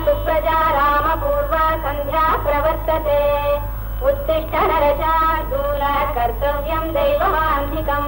सुप्रजा रामपूर्वा सन्ध्या प्रवर्तते उत्तिष्ठ नरशार्दूल कर्तव्यम् दैवमान्धिकम्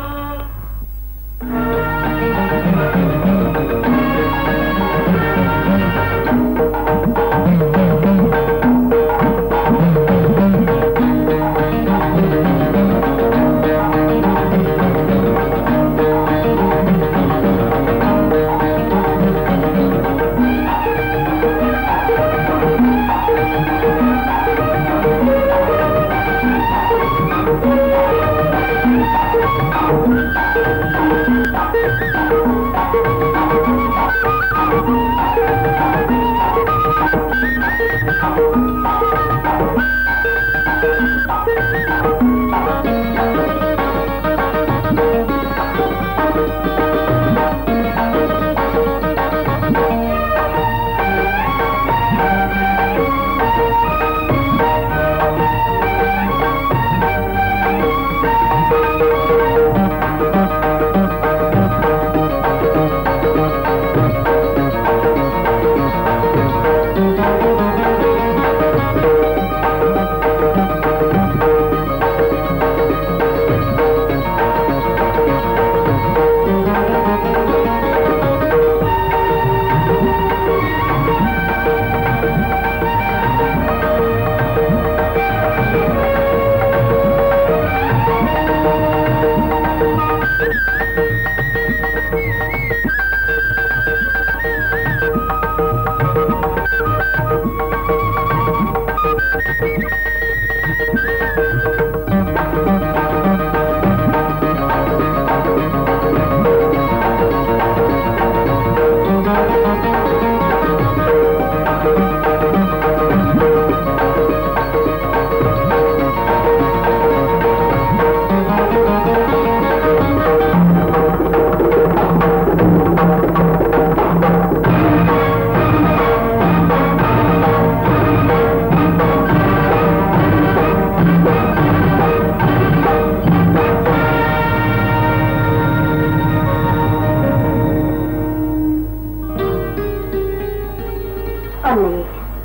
அன்னையே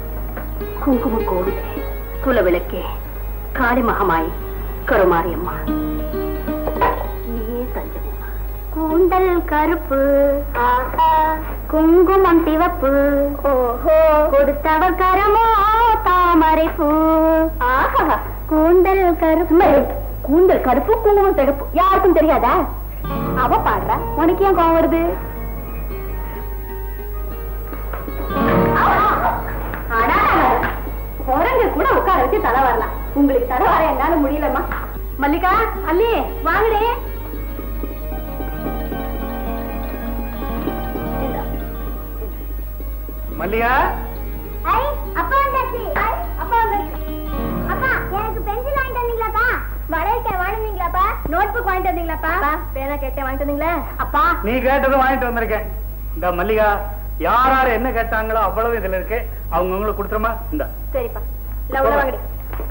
குங்கும கோவிலே குலவிளக்கே காளி மகமாய் கருமாரியம்மா நீயே தஞ்சமம்மா கூந்தல் கருப்பு ஆஹா குங்குமம் சிவப்பு ஓஹோ கொடுத்தவர் கரமோ தாமரை பூ ஆஹா கூந்தல் கருப்பு கூந்தல் கருப்பு குங்குமம் சிவப்பு யாருக்கும் தெரியாதா அவ பாடுறா உனக்கு ஏன் கோவம் வருது ஆனா குரங்கு கூட உட்கார வச்சு தலை வரலாம் உங்களுக்கு தலை வர என்னால முடியலம்மா மல்லிகா அல்லி வாங்கடே மல்லிகா ஐ அப்பா வந்தாச்சு ஐ அப்பா வந்தாச்சு அப்பா எனக்கு பென்சில் வாங்கிட்டு வந்தீங்களாப்பா வளையல்கை வாங்கினீங்களாப்பா நோட் புக் வாங்கிட்டு வந்தீங்களாப்பா பேனா கேட்டேன் வாங்கிட்டு வந்தீங்களா அப்பா நீ கேட்டதும் வாங்கிட்டு வந்திருக்கேன் இந்த மல்லிகா யார் யார் என்ன கேட்டாங்களோ அவ்வளவு இதுல இருக்கு அவங்க உங்களுக்கு கொடுத்துருமா இந்த சரிப்பா இல்ல உள்ள வாங்கடி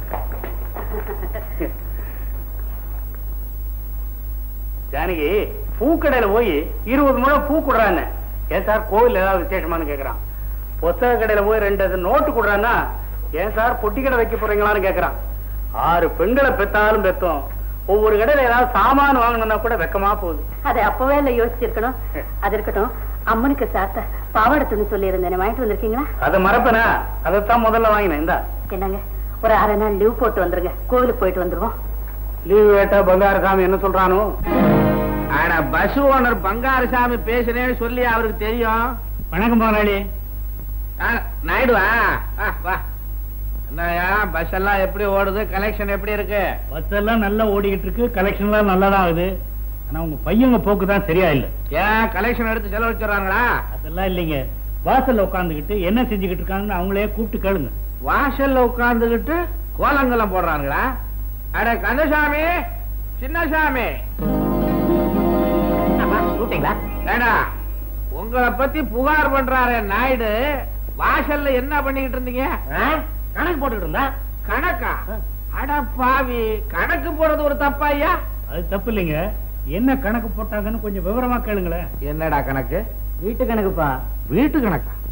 ஜானகி பூக்கடையில போய் இருபது முழம் பூ கொடுறான்னு ஏன் சார் கோவில் ஏதாவது விசேஷமானு கேக்குறான் புத்தக கடையில போய் ரெண்டு நோட்டு கொடுறான்னா ஏன் சார் பொட்டி கடை வைக்க போறீங்களான்னு கேக்குறான் ஆறு பெண்களை பெத்தாலும் பெத்தோம் ஒவ்வொரு கடையில ஏதாவது சாமான் வாங்கணும்னா கூட வெக்கமா போகுது அதை அப்பவே இல்ல யோசிச்சிருக்கணும் அது இருக்கட்டும் அம்மனுக்கு சாத்த பாவாடை துணி சொல்லி இருந்தேன் வாங்கிட்டு வந்திருக்கீங்களா அதை மறப்பனா அதைத்தான் முதல்ல வாங்கினேன் இந்தா என்னங்க ஒரு அரை நாள் லீவ் போட்டு வந்துருங்க கோவிலுக்கு போயிட்டு வந்துருவோம் லீவு கேட்டா பங்காரசாமி என்ன சொல்றானோ ஆனா பஸ் ஓனர் பங்காரசாமி பேசுறேன்னு சொல்லி அவருக்கு தெரியும் வணக்கம் முதலாளி ஆ, நாயுடுவா ஆ, வா என்னயா பஸ் எல்லாம் எப்படி ஓடுது கலெக்ஷன் எப்படி இருக்கு பஸ் எல்லாம் நல்லா ஓடிக்கிட்டு இருக்கு கலெக்ஷன் எல்லாம் நல்லா தான் ஆகுது ஆனா உங்க பையங்க போக்கு தான் சரியா இல்ல ஏன் கலெக்ஷன் எடுத்து செலவழிச்சுறாங்களா அதெல்லாம் இல்லைங்க வாசல்ல உட்காந்துக்கிட்டு என்ன செஞ்சுக்கிட்டு இருக்காங்கன்னு அவங்களே கூப்பிட்டு கேளுங்க வாசல்ல உட்கார்ந்துகிட்டு கோலங்கலம் போடுறாங்களா அட கந்தசாமி சின்னசாமி கூப்பிட்டீங்களா ஏடா உங்களை பத்தி புகார் பண்றாரு நாயுடு வாசல்ல என்ன பண்ணிக்கிட்டு இருந்தீங்க கணக்கு போட்டுக்கிட்டு இருந்தா கணக்கா அட பாவி கணக்கு போடுறது ஒரு தப்பா ஐயா அது தப்பு இல்லைங்க என்ன கணக்கு போட்டாங்கன்னு கொஞ்சம் விவரமா கேளுங்களேன் என்னடா கணக்கு வீட்டு கணக்குப்பா வீட்டு கணக்கா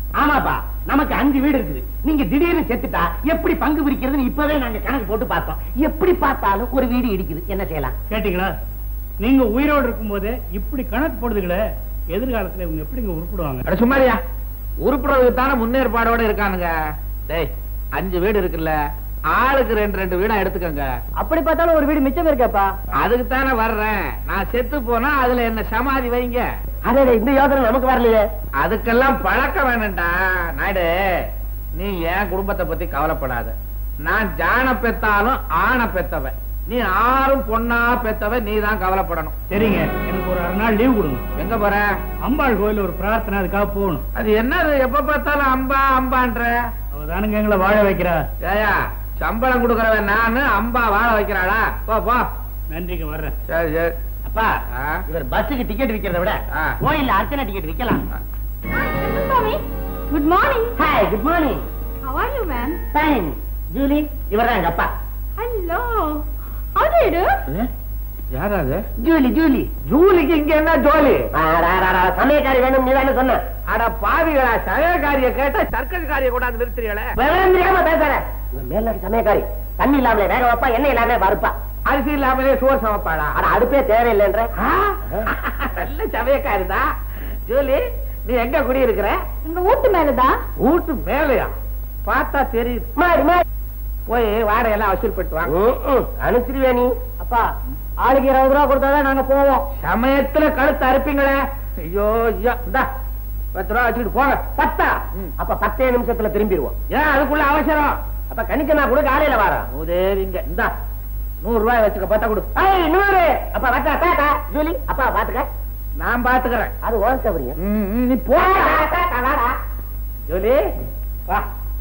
ஆமாப்பா நமக்கு அஞ்சு வீடு இருக்குது நீங்க திடீர்னு செத்துட்டா எப்படி பங்கு பிரிக்கிறதுன்னு இப்பவே நாங்க கணக்கு போட்டு பார்த்தோம் எப்படி பார்த்தாலும் ஒரு வீடு இடிக்குது என்ன செய்யலாம் கேட்டீங்களா நீங்க உயிரோடு இருக்கும்போதே இப்படி கணக்கு போடுதுங்களே எதிர்காலத்துல இவங்க எப்படிங்க உருப்பிடுவாங்க அட சும்மாரியா உருப்புறதுக்கு தானே முன்னேற்பாடோட இருக்கானுங்க டேய் அஞ்சு வீடு இருக்குல்ல ஆளுக்கு ரெண்டு ரெண்டு வீடா எடுத்துக்கோங்க அப்படி பார்த்தாலும் ஒரு வீடு மிச்சம் இருக்கப்பா அதுக்கு தானே வர்றேன் நான் செத்து போனா அதுல என்ன சமாதி வைங்க அதே இந்த யோசனை நமக்கு வரலையே அதுக்கெல்லாம் பழக்கம் வேணும்டா நாயுடு நீ என் குடும்பத்தை பத்தி கவலைப்படாத நான் ஜான பெத்தாலும் ஆணை பெத்தவன் நீ ஆறும் பொண்ணா பெத்தவன் நீ தான் கவலைப்படணும் சரிங்க எனக்கு ஒரு அரை நாள் லீவ் கொடுங்க எங்க போற அம்பாள் கோயில் ஒரு பிரார்த்தனை அதுக்காக போகணும் அது என்னது எப்ப பார்த்தாலும் அம்பா அம்பான்ற அவதானுங்க எங்களை வாழ வைக்கிறா ஏயா சம்பளம் கொடுக்கறவன் நானு அம்பா வாழ வைக்கிறாளா போ போ நன்றிங்க வர்றேன் சரி சரி அப்பா ஆ. இவர் பஸ்ஸுக்கு டிக்கெட் விக்கிறத விட ஆ. கோயில்ல அர்ச்சனை டிக்கெட் விக்கலாம் good morning hi good morning How are you, ma'am? Fine Julie இவர் தான் எங்க அப்பா Hello. How do you do? யாரா அது ஜூலி ஜூலி ஜூலிக்கு இங்க என்ன ஜோலி சமயக்காரி வேணும் நீ தானே சொன்ன அட பாவிகளா சககாரிய கேட்டா சர்க்கஸ் காரிய கொண்டாந்து நிறுத்துறீங்களே விவரம் தெரியாம பேசுற இவன் மேல்நாட்டு சமயக்காரி தண்ணி இல்லாமலே வேக வைப்பா எண்ணெய் இல்லாம வறுப்பா அரிசி இல்லாமலே சோறு சமைப்பாளா ஆனா அடுப்பே தேவையில்லைன்ற ஆ? நல்ல சமயக்காரிதான் ஜூலி நீ எங்க குடி இருக்கிற எங்க வீட்டு மேலதான் வீட்டு மேலையா பார்த்தா தெரியுது மாறி மாறி போய் வாடகையெல்லாம் வசூல் பண்ணிட்டு வாங்க ம், ம், அனுப்பிச்சிருவியா நீ அப்பா ஆளுக்கு இருபது ரூபா கொடுத்தாதான் நாங்க போவோம் சமயத்துல கழுத்து அறுப்பீங்களே ஐயோ ஐயோ இந்தா பத்து ரூபா வச்சுக்கிட்டு போங்க பத்தா ம். அப்ப பத்தே நிமிஷத்துல திரும்பிடுவோம் ஏன் அதுக்குள்ள அவசரம் அப்ப கணிக்க நான் கூட காலையில வரேன் உதவிங்க இந்தா நூறு ரூபாய் வச்சுக்க பார்த்தா கொடு ஐய் நூறு அப்ப வட்டா டாடா ஜூலி அப்பா பாத்துக்க நான் பாத்துக்கிறேன் அது ஓன் சௌரியம் ம், ம், நீ போ வாடா ஜோலி வா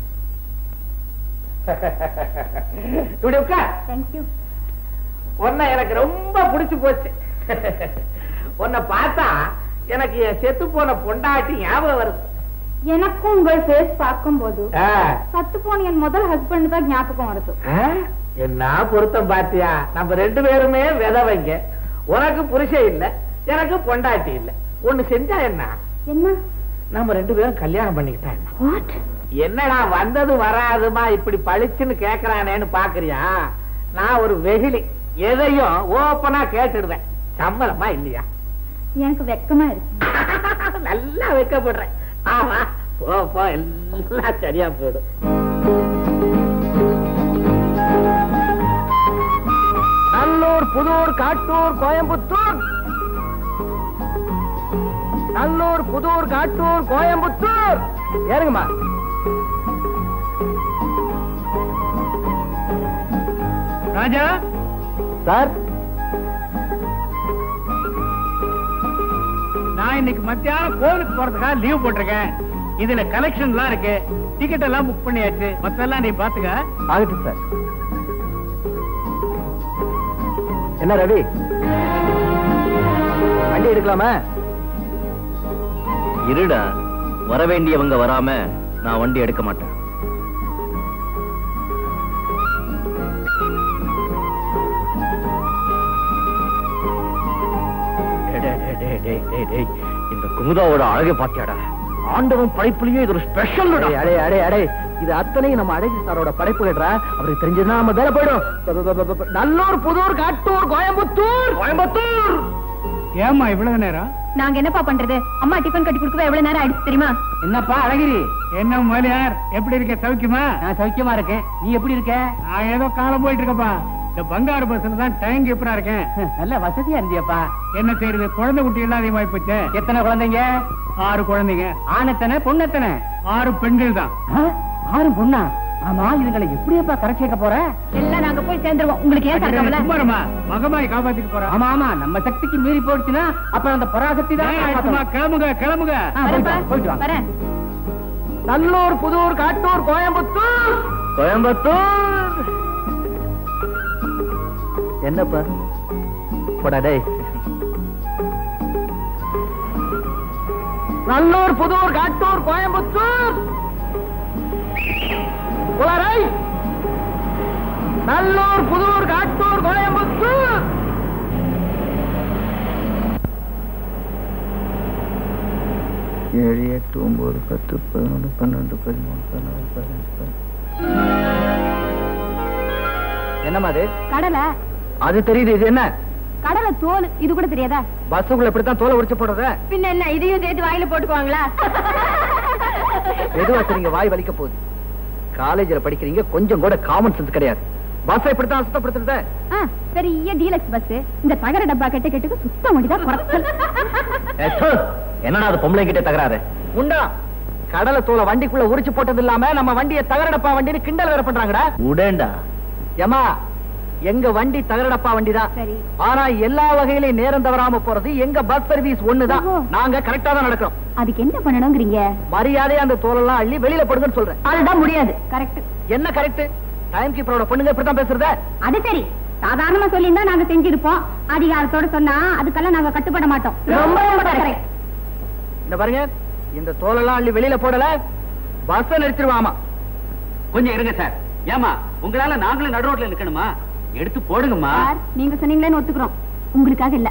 இப்படி உட்கார் Thank you. உன்னை எனக்கு ரொம்ப பிடிச்சு போச்சு உன்னை பார்த்தா எனக்கு என் செத்து போன பொண்டாட்டி ஞாபகம் வருது எனக்கும் உங்கள் ஃபேஸ் பார்க்கும்போது ஆ. சத்து போன என் முதல் ஹஸ்பண்ட் தான் ஞாபகம் வருது ஆ? என்ன பொருத்தம் பாத்தியா நம்ம ரெண்டு பேருமே விதவைங்க உனக்கு புருஷன் இல்ல எனக்கு பொண்டாட்டி இல்ல ஒண்ணு செஞ்சா என்ன என்ன நம்ம ரெண்டு பேரும் கல்யாணம் பண்ணிக்கிட்டா என்ன வாட் என்னடா வந்தது வராதுமா இப்படி பளிச்சுன்னு கேக்குறானேன்னு பாக்குறியா நான் ஒரு வெகுளி எதையும் ஓப்பனா கேட்டுடுவேன் சம்மதமா இல்லையா எனக்கு வெக்கமா இருக்கு நல்லா வைக்கப்படுறேன் ஆமா போ போ எல்லாம் சரியா போயிடும் நல்லூர் புதூர் காட்டூர் கோயம்புத்தூர் நல்லூர் புதூர் காட்டூர் கோயம்புத்தூர் ஏறுங்கம்மா ராஜா சார் நான் இன்னைக்கு மத்தியானம் கோவிலுக்கு போறதுக்காக லீவ் போட்டிருக்கேன் இதுல கலெக்ஷன் எல்லாம் இருக்கு டிக்கெட் எல்லாம் புக் பண்ணியாச்சு மத்தெல்லாம் நீ பாத்துக்க ஆகட்டும் சார் என்ன ரவி வண்டி எடுக்கலாமா இருடா வர வேண்டியவங்க வராம நான் வண்டி எடுக்க மாட்டேன் டேய், டேய், டேய், டேய், டேய், டேய், டேய். இந்த குமுதாவோட அழகை பாத்தியாடா ஆண்டவன் படைப்புலயும் இது ஒரு ஸ்பெஷல் அடே அடே அடே இது அத்தனையும் நம்ம அழகு சாரோட படைப்புகள்ரா அவருக்கு தெரிஞ்சதுன்னா நம்ம வேலை போயிடும் ப, ப, ப, ப, ப, நல்லூர் புதூர் காட்டூர் கோயம்புத்தூர் கோயம்புத்தூர் ஏமா இவ்வளவு நேரம் நாங்க என்னப்பா பண்றது அம்மா டிஃபன் கட்டி கொடுக்கவே எவ்வளவு நேரம் ஆயிடுச்சு தெரியுமா என்னப்பா அழகிரி என்ன முதலியார் எப்படி இருக்க சௌக்கியமா நான் சௌக்கியமா இருக்கேன் நீ எப்படி இருக்க நான் ஏதோ காலம் போயிட்டு இருக்கப்பா இந்த பங்காரு பஸ்ல தான் டைம் கீப்பரா இருக்கேன் நல்ல வசதியா இருந்தியப்பா என்ன செய்யறது குழந்தை குட்டி எல்லாம் அதிகமாயி போச்சு எத்தனை குழந்தைங்க ஆறு குழந்தைங்க ஆணத்தனை பொண்ணத்தனை ஆறு பெண்கள் தான் ஆறு பொண்ணா ஆமா இதுங்களை எப்படியப்பா கரை சேர்க்க போற எல்லாம் நாங்க போய் சேர்ந்துருவோம் உங்களுக்கு ஏன் சார் கவலை சும்மாருமா மகமாய் காப்பாத்திட்டு போறா ஆமா ஆமா நம்ம சக்திக்கு மீறி போயிடுச்சுன்னா அப்ப அந்த பராசக்தி தான் ஏய், சும்மா காப்பாத்தணும். கிளம்புங்க கிளம்புங்க ஆ, போயிட்டு வா, போயிட்டு வா. வரேன் நல்லூர் புதூர் காட்டூர் கோயம்புத்தூர் கோயம்புத்தூர் என்னப்பா போடா டேய் நல்லூர் புதூர் காட்டூர் கோயம்புத்தூர் உளரை நல்லூர் புதூர் காட்டூர் கோயம்புத்தூர் ஏழு எட்டு ஒன்பது பத்து பதினொன்று பன்னெண்டு பதிமூணு பதினாலு பதினஞ்சு பதினாறு. என்னம்மா அது கடலை அது தெரியுது இது என்ன கடலை தோல் இது கூட தெரியாதா பஸ்ஸுக்குள்ள இப்படித்தான் தோலை உரிச்சு போடுறத பின்ன என்ன இதையும் சேர்த்து வாயில போட்டுக்குவாங்களா எதுவா சரிங்க வாய் வலிக்க போகுது காலேஜ்ல படிக்கிறீங்க கொஞ்சம் கூட காமன் சென்ஸ் கிடையாது பஸ்ஸை இப்படித்தான் சுத்தப்படுத்துறத ஆ, பெரிய டீலக்ஸ் பஸ் இந்த தகர டப்பா கெட்ட கெட்டுக்கு சுத்த முடிதான் குறைச்சல் என்னடா அது பொம்பளை கிட்ட தகராறு உண்டா கடலை தோலை வண்டிக்குள்ள உரிச்சு போட்டது இல்லாம நம்ம வண்டியை தகரடப்பா வண்டின்னு கிண்டல் வேற பண்றாங்கடா உடேண்டா ஏமா எங்க வண்டி தகரடப்பா வண்டி தான் சரி ஆனா எல்லா வகையிலயும் நேரம் தவறாம போறது எங்க பஸ் சர்வீஸ் ஒண்ணுதான் ஓஹோ. நாங்க கரெக்டா தான் நடக்கிறோம் அதுக்கு என்ன பண்ணணுங்கிறீங்க மரியாதையா அந்த தோலெல்லாம் அள்ளி வெளியில போடுங்கன்னு சொல்றேன் அதுதான் முடியாது கரெக்ட் என்ன கரெக்ட் டைம் கீப்பரோட பொண்ணுங்க இப்படித்தான் பேசுறத அது சரி சாதாரணமா சொல்லியிருந்தா நாங்க செஞ்சிருப்போம் அதிகாரத்தோட சொன்னா அதுக்கெல்லாம் நாங்க கட்டுப்பட மாட்டோம் ரொம்ப ரொம்ப கரெக்ட் இந்த பாருங்க இந்த தோலெல்லாம் அள்ளி வெளியில போடல பஸ் நிறுத்திடுவாமா கொஞ்சம் இருங்க சார் ஏமா உங்களால நாங்களும் நடு ரோட்ல நிக்கணுமா எடுத்து போடுங்கம்மா சார் நீங்க சொன்னீங்களேன்னு ஒத்துக்கிறோம் உங்களுக்காக இல்ல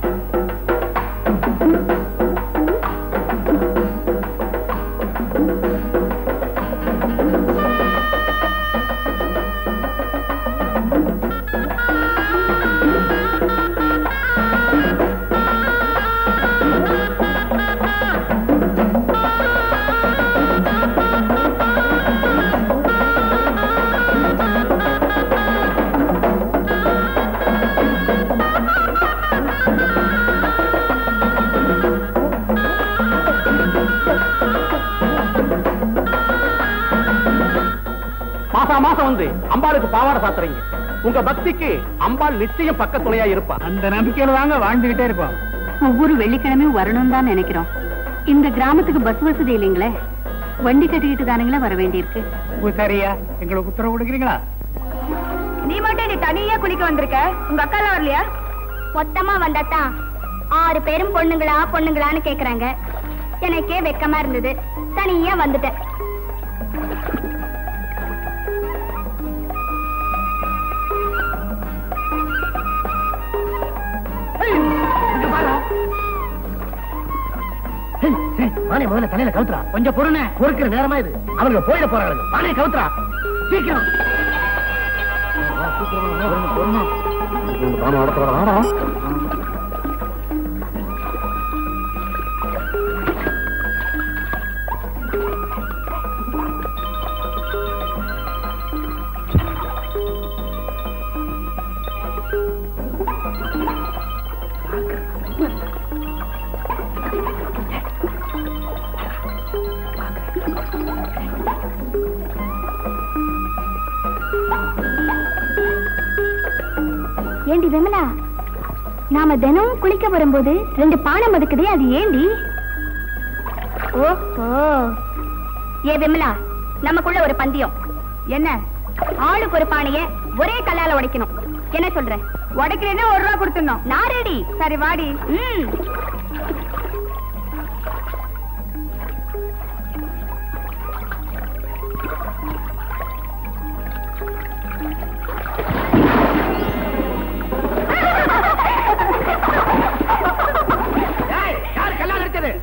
மாசா மாசம் வந்து அம்பாளுக்கு பாவாடை சாத்துறீங்க உங்க பக்திக்கு அம்பாள் நிச்சயம் பக்க துணையா இருப்பா அந்த நம்பிக்கையில தாங்க வாழ்ந்துகிட்டே இருப்போம் ஒவ்வொரு வெள்ளிக்கிழமையும் வரணும் தான் நினைக்கிறோம் இந்த கிராமத்துக்கு பஸ் வசதி இல்லைங்களே வண்டி கட்டிக்கிட்டு தானுங்களே வர வேண்டியிருக்கு சரியா எங்களுக்கு உத்தரவு கொடுக்குறீங்களா நீ மட்டும் நீ தனியா குளிக்க வந்திருக்க உங்க அக்கா எல்லாம் வரலையா மொத்தமா வந்தாதான் ஆறு பேரும் பொண்ணுங்களா பொண்ணுங்களான்னு கேக்குறாங்க எனக்கே வெக்கமா இருந்தது தனியா வந்துட்டேன் மானே முதல்ல தலையில கவுத்துறா கொஞ்சம் பொறுன பொறுக்கிற நேரமா இது அவங்க போயிட போறாங்க மானே கவுத்துறா சீக்கிரம் ஏண்டி விமலா நாம தினமும் குளிக்க வரும்போது ரெண்டு பானை மதுக்குதே அது ஏண்டி ஓஹோ ஏ விமலா நமக்குள்ள ஒரு பந்தயம் என்ன ஆளுக்கு ஒரு பானைய ஒரே கல்லால உடைக்கணும் என்ன சொல்ற உடைக்கிறேன்னா ஒரு ரூபா கொடுத்துடணும் நான் ரெடி சரி வாடி ம் யாரு கல்யாணம் அடிச்சது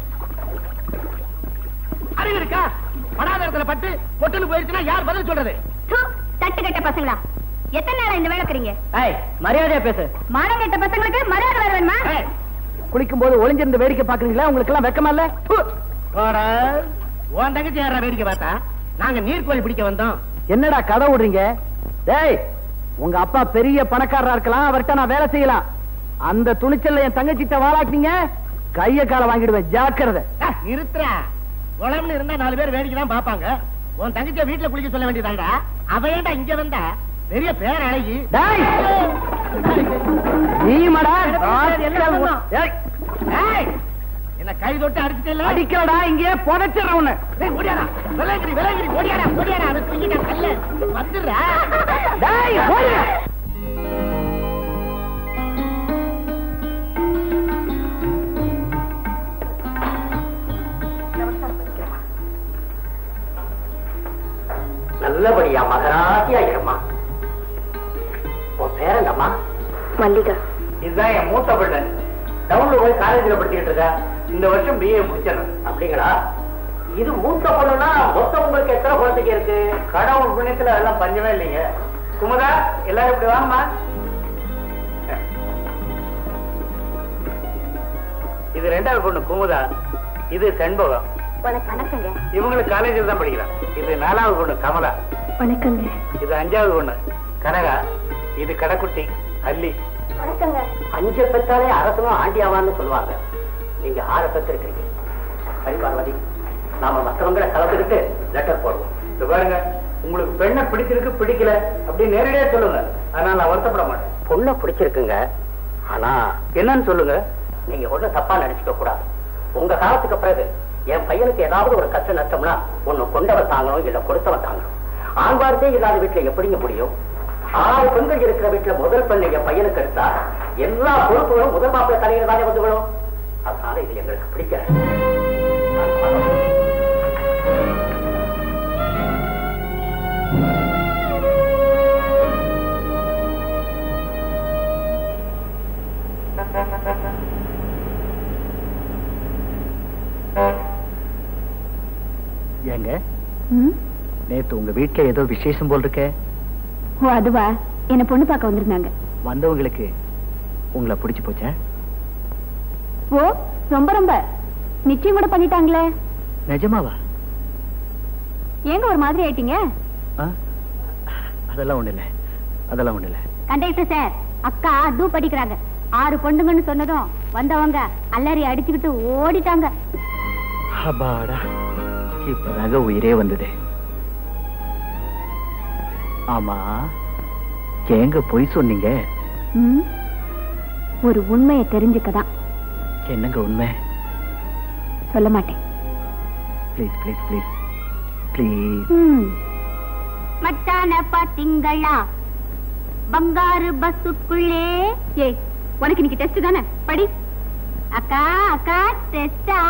அறிவு இருக்கா படாத இடத்துல பட்டு பொட்டுன்னு போயிருச்சுன்னா யார் பதில் சொல்றது தூ, தட்டு கட்ட பசங்களா எத்தனை நாளா இந்த வேலைக்குறீங்க மரியாதையா பேசு மானம் கட்ட பசங்களுக்கு மரியாதை வேற வேணுமா குளிக்கும் போது ஒளிஞ்சிருந்து வேடிக்கை பாக்குறீங்களா உங்களுக்கு எல்லாம் வெக்கமா இல்ல உன் தங்கச்சி யாரா வேடிக்கை பார்த்தா நாங்க நீர்க்கோழி பிடிக்க வந்தோம் என்னடா கதை விடுறீங்க டேய் உங்க அப்பா பெரிய பணக்காரரா இருக்கலாம் அவர்கிட்ட நான் வேலை செய்யலாம் அந்த துணிச்சல்ல என் தங்கச்சிட்ட வாழாக்கினீங்க கைய கால வாங்கிடுவேன் ஜாக்கிரதை நிறுத்துறா உடம்புல இருந்தா நாலு பேர் வேடிக்கை தான் பாப்பாங்க உன் தங்கச்சிய வீட்டுல குளிக்க சொல்ல வேண்டியதாண்டா அவ ஏன்டா இங்க வந்தா பெரிய பேர் அழகி நீ மடா என்ன கை தொட்டு அடிச்சுட்டு அடிக்கலடா இங்கே புதைச்சிடற உன்னை ஓடியாடா விலகிரி விலகிரி ஓடியாடா ஓடியாடா அதை தூக்கிட்டா கல்ல வந்துடுறா டேய் ஓடியா நல்லபடியா மகராசியா இருமா உன் பேர் என்னம்மா மல்லிகா இதுதான் என் மூத்த பிள்ளை டவுன்ல போய் காலேஜ்ல படிச்சுக்கிட்டு இருக்கா இந்த வருஷம் பிஏ முடிச்சிடறேன் அப்படிங்களா இது மூத்த பொண்ணுனா மொத்தம் உங்களுக்கு எத்தனை குழந்தைங்க இருக்கு கடவுள் புண்ணியத்துல அதெல்லாம் பஞ்சமே இல்லைங்க குமுதா எல்லாரும் இப்படி வாங்கம்மா இது ரெண்டாவது பொண்ணு குமுதா இது செண்பகம் உனக்கு வணக்கங்க இவங்களுக்கு காலேஜில் தான் படிக்கிறான் இது நாலாவது பொண்ணு கமலா வணக்கங்க இது அஞ்சாவது பொண்ணு கனகா இது கடைக்குட்டி அல்லி வணக்கங்க அஞ்சு பெற்றாலே அரசனும் ஆண்டியாவான்னு சொல்லுவாங்க நீங்க ஆற பெற்றிருக்கீங்க சரி பார்வதி நாம மற்றவங்களை கலந்துக்கிட்டு லெட்டர் போடுவோம் இது பாருங்க உங்களுக்கு பெண்ணை பிடிச்சிருக்கு பிடிக்கல அப்படி நேரடியா சொல்லுங்க அதனால நான் வருத்தப்பட மாட்டேன் பொண்ணை பிடிச்சிருக்குங்க ஆனா என்னன்னு சொல்லுங்க நீங்க ஒண்ணும் தப்பா நினைச்சுக்க கூடாது உங்க காலத்துக்கு பிறகு என் பையனுக்கு ஏதாவது ஒரு கஷ்ட நஷ்டம்னா ஒண்ணு கொண்டவன் தாங்கணும் இல்ல கொடுத்தவன் தாங்கணும் ஆண்பார்த்தே இல்லாத வீட்டுல எப்படிங்க முடியும் ஆறு பெண்கள் இருக்கிற வீட்டுல முதல் பெண்ணை என் பையனுக்கு எடுத்தா எல்லா பொறுப்புகளும் முதல் மாப்பிள்ள தலையில தானே வந்து விடும் அதனால இது எங்களுக்கு பிடிக்கல நான் பார்க்கிறேன். ஏங்க ம் நேத்து உங்க வீட்டுல ஏதோ விசேஷம் போல் இருக்கே ஓ அதுவா என்ன பொண்ணு பார்க்க வந்திருந்தாங்க வந்தவங்களுக்கு உங்களை பிடிச்சு போச்சா ஓ ரொம்ப ரொம்ப நிச்சயம் கூட பண்ணிட்டாங்களே நிஜமாவா ஏங்க ஒரு மாதிரி ஆயிட்டீங்க ஆ? அதெல்லாம் ஒண்ணு இல்ல அதெல்லாம் ஒண்ணு இல்ல கண்டக்டர் சார் அக்கா டூ படிக்கிறாங்க ஆறு பொண்ணுங்கன்னு சொன்னதும் வந்தவங்க அல்லறி அடிச்சுக்கிட்டு ஓடிட்டாங்க அப்பாடா இப்பதாங்க உயிரே வந்தது ஆமா ஏங்க பொய் சொன்னீங்க ம் ஒரு உண்மையை தெரிஞ்சுக்கதான் என்னங்க உண்மை சொல்ல மாட்டேன் ப்ளீஸ் ப்ளீஸ் ப்ளீஸ் ப்ளீஸ் ம் மச்சான பாத்தீங்களா பங்காரு பஸ்ஸுக்குள்ளே ஏய் உனக்கு இன்னைக்கு டெஸ்ட் தானே படி அக்கா அக்கா டெஸ்டா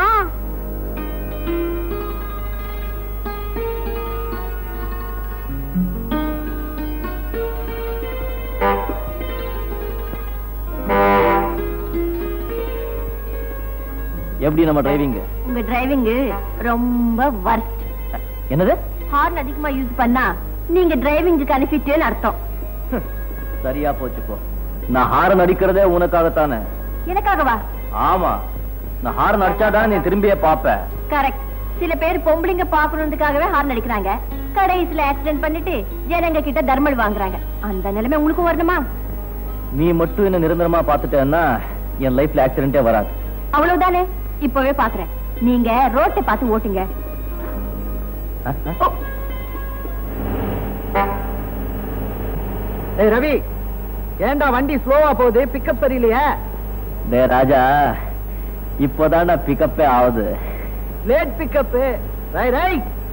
எப்படி நம்ம டிரைவிங் உங்க டிரைவிங் ரொம்ப வர்ஸ்ட் என்னது ஹார்ன் அதிகமா யூஸ் பண்ணா நீங்க டிரைவிங்க்கு அனுப்பிட்டேன்னு அர்த்தம் சரியா போச்சு போ நான் ஹாரன் அடிக்கிறதே உனக்காகத்தானே எனக்காகவா ஆமா நான் ஹாரன் அடிச்சாதானே நீ திரும்பியே பாப்ப கரெக்ட் சில பேர் பொம்பளைங்க பாக்கணுன்றதுக்காகவே ஹார்ன் அடிக்கிறாங்க கடைசியில ஆக்சிடென்ட் பண்ணிட்டு ஜனங்க கிட்ட தர்மல் வாங்குறாங்க அந்த நிலைமை உங்களுக்கும் வரணுமா நீ மட்டும் என்ன நிரந்தரமா பாத்துட்டேன்னா என் லைஃப்ல ஆக்சிடென்டே வராது அவ்வளவுதானே இப்பவே பாக்குறேன் நீங்க ரோட்டை பார்த்து ஓட்டுங்க ஓ, ஏய் ரவி ஏன்டா வண்டி ஸ்லோவா போகுது பிக்கப் சரியில்லையா டே ராஜா இப்போதான்டா பிக்கப்பே ஆகுது லேட் பிக்கப் ரை ரை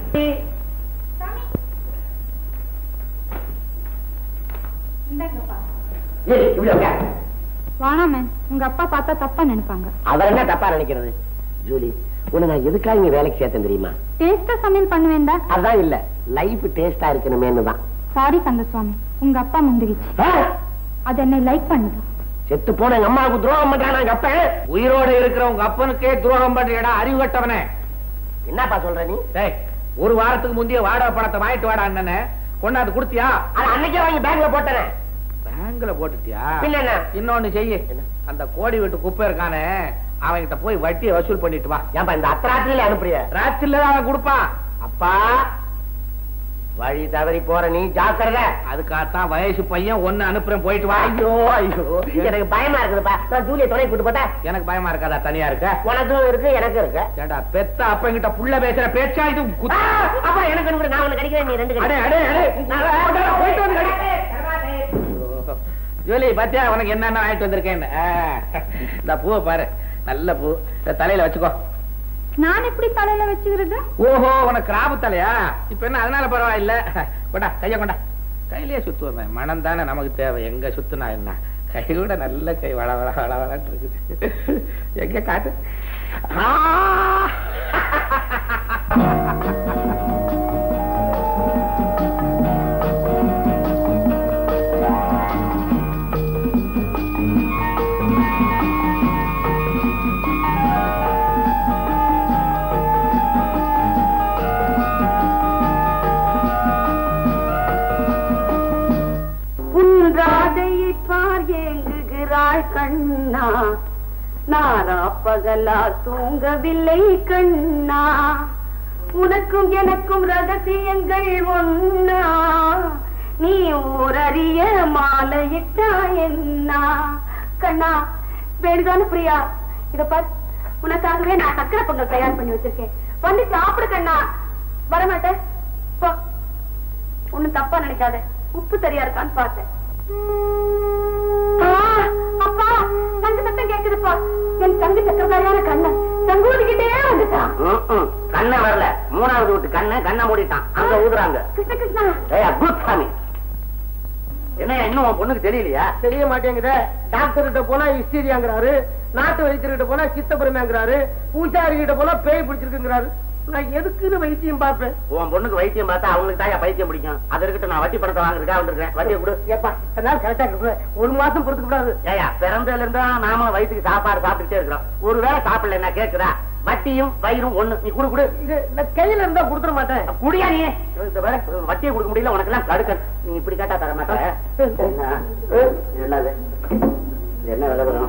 வாணாமே உங்க அப்பா பார்த்தா தப்பா நினைப்பாங்க அவர் என்ன தப்பா நினைக்கிறது ஜூலி உன்னை நான் எதுக்காக இங்க வேலைக்கு சேர்த்தேன் தெரியுமா டேஸ்டா சமையல் பண்ணுவேண்டா அதான் இல்ல லைஃப் டேஸ்டா இருக்கணுமேனு தான் சாரி கந்தசுவாமி உங்க அப்பா முந்துகிச்சு அது என்னை லைக் பண்ணுது செத்து போன எங்க அம்மாவுக்கு துரோகம் பண்றான் எங்க அப்ப உயிரோட இருக்கிற உங்க அப்பனுக்கே துரோகம் பண்றியடா அறிவு கட்டவனே என்னப்பா சொல்ற நீ டேய் ஒரு வாரத்துக்கு முந்தைய வாடகை பணத்தை வாங்கிட்டு வாடா அண்ணனே கொண்டாந்து கொடுத்தியா அது அன்னைக்கே வாங்கி பேங்க்ல போட்டேன் பேங்க்ல போட்டுட்டியா பின்ன என்ன? இன்னொன்னு செய்யு என்ன? அந்த கோடி வீட்டு குப்பை இருக்கானே அவன்கிட்ட போய் வட்டியை வசூல் பண்ணிட்டு வா ஏன்பா இந்த அத்தராத்திரியில அனுப்புறிய ராத்திரில தான் அவன் கொடுப்பான் அப்பா வழி தவறி போற நீ ஜாக்கிரத அதுக்காகத்தான் வயசு பையன் ஒண்ணு அனுப்புறேன் போயிட்டு வா ஐயோ ஐயோ எனக்கு பயமா இருக்குதுப்பா நான் ஜூலிய துணை கூட்டு போட்டா எனக்கு பயமா இருக்காதா தனியா இருக்க உனக்கும் இருக்கு எனக்கும் இருக்கு ஏண்டா பெத்த அப்பங்கிட்ட புள்ள பேசுற பேச்சா இது ஆ, குத்து. அப்பா எனக்கு ஒண்ணு கொடு, நான் உனக்கு கடிக்கிறேன் நீ ரெண்டு அடே, கடி. அடே, அடே. நான் போடா, போயிட்டு வந்து கடி. ஜூலி பாத்தியா உனக்கு என்னென்ன ஆயிட்டு வந்திருக்கேன் இந்த பூவை பாரு நல்ல பூ இந்த தலையில வச்சுக்கோ நான் எப்படி தலையில வச்சுக்கிறது ஓஹோ உனக்கு கிராபு தலையா இப்ப என்ன அதனால பரவாயில்ல கொண்டா கைய கொண்டா கையிலேயே சுத்துவோமே மனம் தானே நமக்கு தேவை எங்க சுத்துனா என்ன கை கூட நல்ல கை வள வள வள வளன்னு இருக்குது எங்க காட்டு ஆ! நாள் கண்ணா நாரா பகலா தூங்கவில்லை கண்ணா உனக்கும் எனக்கும் ரகசியங்கள் ஒன்னா நீ ஊரறிய மாலையிட்டா என்ன கண்ணா வேணுதானே பிரியா இத பார் உனக்காகவே நான் சக்கரை பொங்கல் தயார் பண்ணி வச்சிருக்கேன் வந்து சாப்பிடு கண்ணா வரமாட்டேன் போ ஒண்ணும் தப்பா நினைக்காத உப்பு சரியா இருக்கான்னு பார்த்தேன் ஆ, அப்பா தங்க சத்தம் கேக்குதுப்பா என் தங்க சக்கரதாரியான கண்ணன் தங்கூதிக்கிட்டே வந்துட்டான் ம்ம். கண்ணை வரல மூணாவது வீட்டு கண்ணை கண்ணை மூடிட்டான் அங்க ஊதுறாங்க கிருஷ்ண கிருஷ்ணா ஏய் குட் சாமி என்னையா இன்னும் உன் பொண்ணுக்கு தெரியலையா தெரிய மாட்டேங்குதே டாக்டர் கிட்ட போனா ஹிஸ்டீரியாங்கிறாரு நாட்டு வைத்தியர்கிட்ட போனா சித்தபுரமேங்கிறாரு பூசாரி கிட்ட போனா பேய் பிடிச்சிருக்குங்கிறாரு நான் எதுக்குன்னு வைத்தியம் பார்ப்பேன் உன் பொண்ணுக்கு வைத்தியம் பார்த்தா அவங்களுக்கு தான் பைத்தியம் பிடிக்கும் அது இருக்கட்டும் நான் வட்டி பணத்தை வாங்குறதுக்காக வந்திருக்கேன் வட்டியை கொடு ஏப்பா அதனால கரெக்டா இருக்கு ஒரு மாசம் பொறுத்துக்க கூடாது ஏயா பிறந்ததுல இருந்தா நாம வயிற்றுக்கு சாப்பாடு சாப்பிட்டுட்டே இருக்கிறோம் ஒருவேளை சாப்பிடல என்ன கேக்குதா வட்டியும் வயிறும் ஒண்ணு நீ குடு குடு இது நான் கையில இருந்தா கொடுத்துட மாட்டேன் குடியா நீ இந்த பாரு, வட்டியை கொடுக்க முடியல உனக்கு எல்லாம் கடுக்க நீ இப்படி கேட்டா தர மாட்டேன் என்ன என்னது இது என்ன விலை வரும்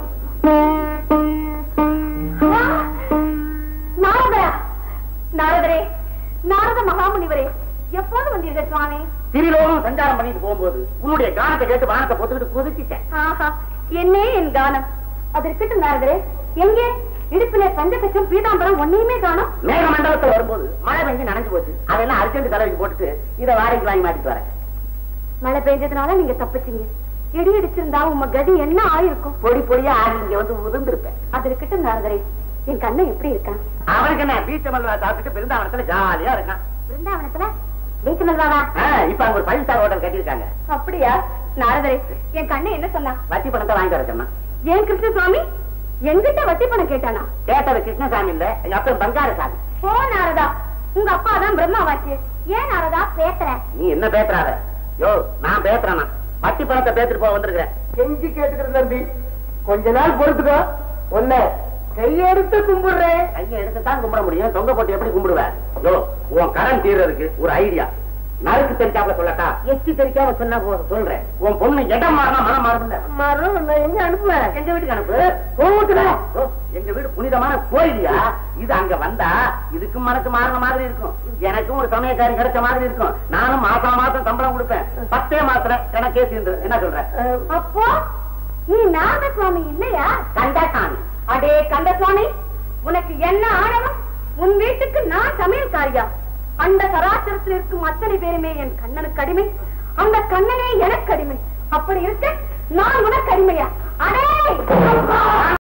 நாரதரா நாரதரே நாரத மகாமுனிவரே எப்போது வந்தீர்கள் சுவாமி திரிலோகம் சஞ்சாரம் பண்ணிட்டு போகும்போது உன்னுடைய கானத்தை கேட்டு வானத்தை பொத்துக்கிட்டு குதிச்சிட்டேன் ஆஹா என்னே என் கானம் அது இருக்கட்டும் நாரதரே எங்கே இடுப்பிலே பஞ்சகச்சம் பீதாம்பரம் ஒன்னையுமே காணோம் மேக மண்டலத்துல வரும்போது மழை பெஞ்சு நனைஞ்சு போச்சு அதெல்லாம் அர்ஜென்ட் தலைவிக்கு போட்டுட்டு இதை வாடகைக்கு வாங்கி மாட்டிட்டு வரேன் மழை பெஞ்சதுனால நீங்க தப்பிச்சீங்க இடி இடிச்சிருந்தா உங்க கதி என்ன ஆயிருக்கும் பொடி பொடியா ஆடி இங்க வந்து உதிர்ந்திருப்பேன் அது இருக்கட்டும் நாரதரே என் கண்ணன் எப்படி இருக்கான் அவனுக்கு என்ன பீச்ச மல்வா சாப்பிட்டுட்டு பிருந்தாவனத்துல ஜாலியா இருக்கான் பிருந்தாவனத்துல பீச் மல்வாவா ஆ, இப்ப அங்க ஒரு ஃபைவ் ஸ்டார் ஹோட்டல் கட்டியிருக்காங்க அப்படியா நாரதரே என் கண்ணன் என்ன சொன்னான் வட்டி பணத்தை வாங்கி வர சொன்னான் ஏன் கிருஷ்ணசுவாமி என்கிட்ட வட்டி பணம் கேட்டானா கேட்டது கிருஷ்ணசாமி இல்ல எங்க அப்பா பங்கார சாமி ஓ நாரதா உங்க அப்பா தான் பிரம்மாவாச்சு ஏன் நாரதா பேசுற நீ என்ன பேசுறாத யோ நான் பேசுறேனா வட்டி பணத்தை பேத்துட்டு போக வந்திருக்கிறேன் கெஞ்சி கேட்டுக்கிறேன் தம்பி கொஞ்ச நாள் பொறுத்துக்கோ ஒன்ன கையெடுத்து கும்பிடுறேன் கையை எடுத்து தான் கும்பிட முடியும் தொங்க போட்டு எப்படி கும்பிடுவேன் யோ உன் கடன் தீர்றதுக்கு ஒரு ஐடியா நறுக்கு தெரிஞ்சாப்ல சொல்லட்டா எச்சி தெரிக்காம சொன்னா போதும் சொல்றேன் உன் பொண்ணு இடம் மாறினா மனம் மாறும்ல மரம் நான் எங்க அனுப்புவேன் எங்க வீட்டுக்கு அனுப்பு கோவத்துல ஓ, எங்க வீடு புனிதமான கோயிலியா இது அங்க வந்தா இதுக்கும் மனசு மாறின மாதிரி இருக்கும் எனக்கும் ஒரு சமயக்காரி கிடைச்ச மாதிரி இருக்கும் நானும் மாசம் மாசம் சம்பளம் கொடுப்பேன் பத்தே மாசத்துல கணக்கே தீர்ந்து என்ன சொல்றேன் அப்போ நீ நாரத சுவாமி இல்லையா கண்டாசாமி அடே கந்தசுவாமி உனக்கு என்ன ஆணவம் உன் வீட்டுக்கு நான் சமையல்காரியா அந்த சராசரத்தில் இருக்கும் அத்தனை பேருமே என் கண்ணனுக்கு அடிமை அந்த கண்ணனே எனக்கு அடிமை அப்படி இருக்க நான் உனக்கு அடிமையா அடே அப்பா!